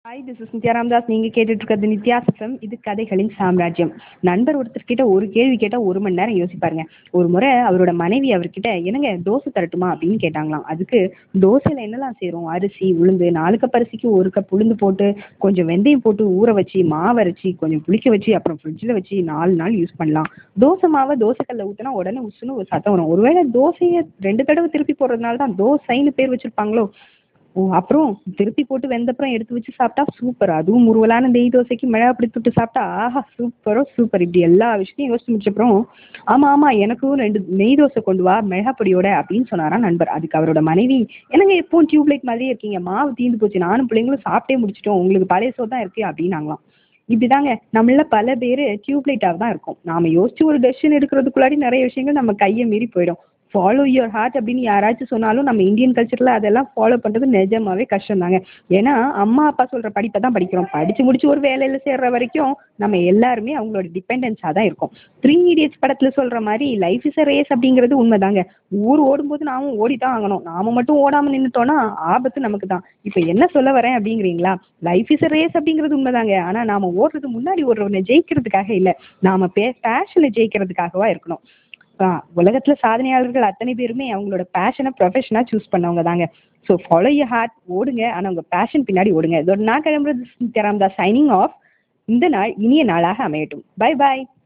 hi this is Nithya Ramdas நீங்கள் கேட்டுட்டு இருக்கிறது நித்யா எஃப்எம் இது கதைகளின் சாம்ராஜ்யம் நண்பர் ஒருத்தர்கிட்ட ஒரு கேள்வி கேட்டால் ஒரு மணி நேரம் யோசிப்பாருங்க ஒரு முறை அவரோட மனைவி அவர்கிட்ட என்னங்க தோசை தரட்டுமா அப்படின்னு கேட்டாங்களாம் அதுக்கு தோசையில் என்னெல்லாம் சேரும் அரிசி உளுந்து நாலு கப் அரிசிக்கு ஒரு கப் உளுந்து போட்டு கொஞ்சம் வெந்தயம் போட்டு ஊற வச்சு மாவு அரைச்சி கொஞ்சம் புளிக்க வச்சு அப்புறம் ஃப்ரிட்ஜில் வச்சு நாலு நாள் யூஸ் பண்ணலாம் தோசை மாவை தோசைக்கல்ல ஊற்றினா உடனே உசுன்னு ஒரு சத்தம் வரும் ஒருவேளை தோசையை ரெண்டு தடவை திருப்பி போடுறதுனால தான் தோசைன்னு பேர் வச்சுருப்பாங்களோ ஓ அப்புறம் திருப்பி போட்டு வெந்தப்புறம் எடுத்து வச்சு சாப்பிட்டா சூப்பர் அதுவும் முருவலான நெய் தோசைக்கு மிளகா அப்படி தொட்டு சாப்பிட்டா ஆஹா சூப்பரோ சூப்பர் இப்படி எல்லா விஷயத்தையும் யோசிச்சு முடிச்சப்புறம் ஆமாம் ஆமாம் எனக்கும் ரெண்டு நெய் தோசை கொண்டு வா மிளகா பொடியோட அப்படின்னு சொன்னாராம் நண்பர் அதுக்கு அவரோட மனைவி என்னங்க எப்பவும் டியூப் லைட் மாதிரியே இருக்கீங்க மாவு தீந்து போச்சு நானும் பிள்ளைங்களும் சாப்பிட்டே முடிச்சிட்டோம் உங்களுக்கு பழைய சோறு தான் இருக்கு அப்படின்னாங்களாம் இப்படிதாங்க நம்மள பல பேர் டியூப் லைட்டாக தான் இருக்கும் நாம யோசிச்சு ஒரு டெசிஷன் எடுக்கிறதுக்குள்ளாடி நிறைய விஷயங்கள் நம்ம கையை மீறி போயிடும் ஃபாலோ யுவர் ஹார்ட் அப்படின்னு யாராச்சும் சொன்னாலும் நம்ம இந்தியன் கல்ச்சரில் அதெல்லாம் ஃபாலோ பண்ணுறது நிஜமாவே கஷ்டம் தாங்க ஏன்னா அம்மா அப்பா சொல்கிற படிப்பை தான் படிக்கிறோம் படித்து முடிச்சு ஒரு வேலையில் சேர்ற வரைக்கும் நம்ம எல்லாருமே அவங்களோட டிபெண்டன்ஸாக தான் இருக்கும் த்ரீ இடியட்ஸ் படத்தில் சொல்கிற மாதிரி லைஃப் இஸ் அ ரேஸ் அப்படிங்கிறது உண்மைதாங்க ஊர் ஓடும்போது நாமும் ஓடி தான் ஆகணும் நாம மட்டும் ஓடாமல் நின்றுட்டோம்னா ஆபத்து நமக்கு தான் இப்போ என்ன சொல்ல வரேன் அப்படிங்கிறீங்களா லைஃப் இஸ் அ ரேஸ் அப்படிங்கிறது உண்மைதாங்க ஆனால் நாம ஓடுறது முன்னாடி ஓடுறவனை ஜெயிக்கிறதுக்காக இல்லை நாம பே பேஷனை ஜெயிக்கிறதுக்காகவா இருக்கணும் உலகத்தில் சாதனையாளர்கள் அத்தனை பேருமே அவங்களோட பேஷனை ப்ரொஃபஷனாக சூஸ் பண்ணவங்க தாங்க ஸோ ஃபாலோ யர் ஹார்ட் ஓடுங்க ஆனால் உங்கள் பேஷன் பின்னாடி ஓடுங்க இதோட நான் கிளம்புறது ராம்தாஸ் சைனிங் ஆஃப் இந்த நாள் இனிய நாளாக அமையட்டும் பை பாய்